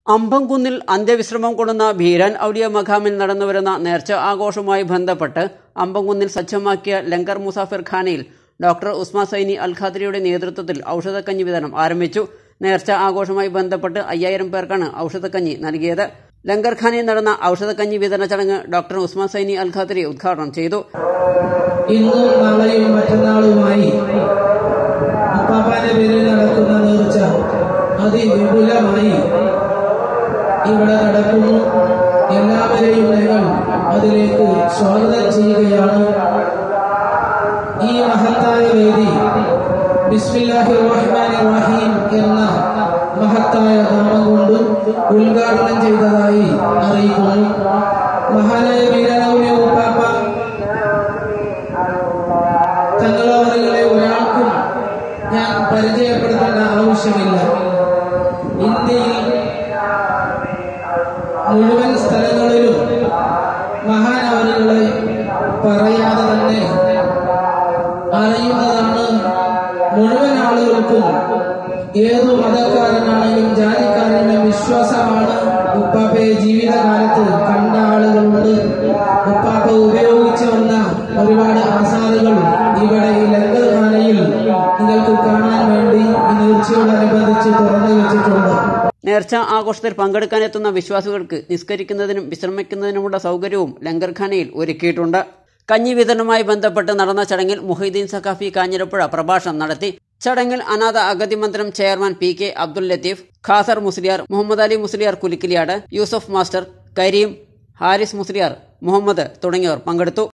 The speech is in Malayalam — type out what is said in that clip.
അമ്പംകുന്നിൽ അന്ത്യവിശ്രമം കൊള്ളുന്ന ഭീരൻ ഔലിയ മഖാമിൽ നടന്നുവരുന്ന നേർച്ച ആഘോഷവുമായി ബന്ധപ്പെട്ട് അമ്പംകുന്നിൽ സജ്ജമാക്കിയ ലങ്കർ മുസാഫിർ ഖാനയിൽ ഡോക്ടർ ഉസ്മാ സൈനി അൽ ഖാദ്രിയുടെ നേതൃത്വത്തിൽ ഔഷധക്കഞ്ഞി വിതരണം ആരംഭിച്ചു നേർച്ച ആഘോഷവുമായി ബന്ധപ്പെട്ട് അയ്യായിരം പേർക്കാണ് ഔഷധക്കഞ്ഞി നൽകിയത് ലങ്കർ ഖാനയിൽ നടന്ന ഔഷധക്കഞ്ഞി വിതരണ ചടങ്ങ് ഡോക്ടർ ഉസ്മാ സൈനി അൽ ഖാദ്രി ഉദ്ഘാടനം ചെയ്തു ഇന്നും നാളെയും മറ്റന്നാളുമായി അപ്പാപ്പാന്റെ പേരിൽ നടക്കുന്ന നേർച്ച അതിവിപുലമായി ഇവിടെ നടക്കുന്നു എല്ലാവരെയും ഞങ്ങൾ അതിലേക്ക് സ്വാഗതം ചെയ്യുകയാണ് ഈ മഹത്തായ വേദി ബിസ്മില്ലാഹി റഹ്മാൻ റഹീം എന്ന മഹത്തായ നാമം കൊണ്ട് ഉദ്ഘാടനം ചെയ്തതായി അറിയിക്കുന്നു മഹാനായ വീരനൗലിയ ഉപ്പാപ്പ തങ്ങളവറുകളെ ഒരാൾക്കും ഞാൻ പരിചയപ്പെടുത്തേണ്ട ആവശ്യമില്ല ഇന്ത്യയിൽ മുഴുവൻ സ്ഥലങ്ങളിലും മഹാനവറുകളെ പറയാതെ തന്നെ അറിയുന്നതാണ് മുഴുവൻ ആളുകൾക്കും ഏതു മതക്കാരനാണെങ്കിലും ജാതിക്കാരനും വിശ്വാസമാണ് ഉപ്പാപ്പയെ ജീവിതകാലത്ത് കണ്ട ആളുകളുണ്ട് ഉപ്പാപ്പ ഉപയോഗിച്ചു വന്ന ഒരുപാട് ആസാറുകൾ ഇവിടെ ഈ ലങ്കർ ഖാനയിൽ നിങ്ങൾക്ക് കാണാൻ വേണ്ടി ഈ നേർച്ചയോടനുബന്ധിച്ച് തുറന്നു വെച്ചിട്ടുണ്ട് നേർച്ച ആഘോഷത്തിൽ പങ്കെടുക്കാനെത്തുന്ന വിശ്വാസികൾക്ക് നിസ്കരിക്കുന്നതിനും വിശ്രമിക്കുന്നതിനുമുള്ള സൗകര്യവും ലങ്കർഖാനയിൽ ഒരുക്കിയിട്ടുണ്ട് കഞ്ഞി വിതരണവുമായി ബന്ധപ്പെട്ട് നടന്ന ചടങ്ങിൽ മുഹൈദ്ദീൻ സഖാഫി കാഞ്ഞിരപ്പുഴ പ്രഭാഷണം നടത്തി ചടങ്ങിൽ അനാഥ അഗതി മന്ദിരം chairman P K Abdul Latheef Khasar Musliyar Muhammad Ali Musliyar Kulikkiliyad Yusuf master Karim Haris Musliyar Muhammad തുടങ്ങിയവർ പങ്കെടുത്തു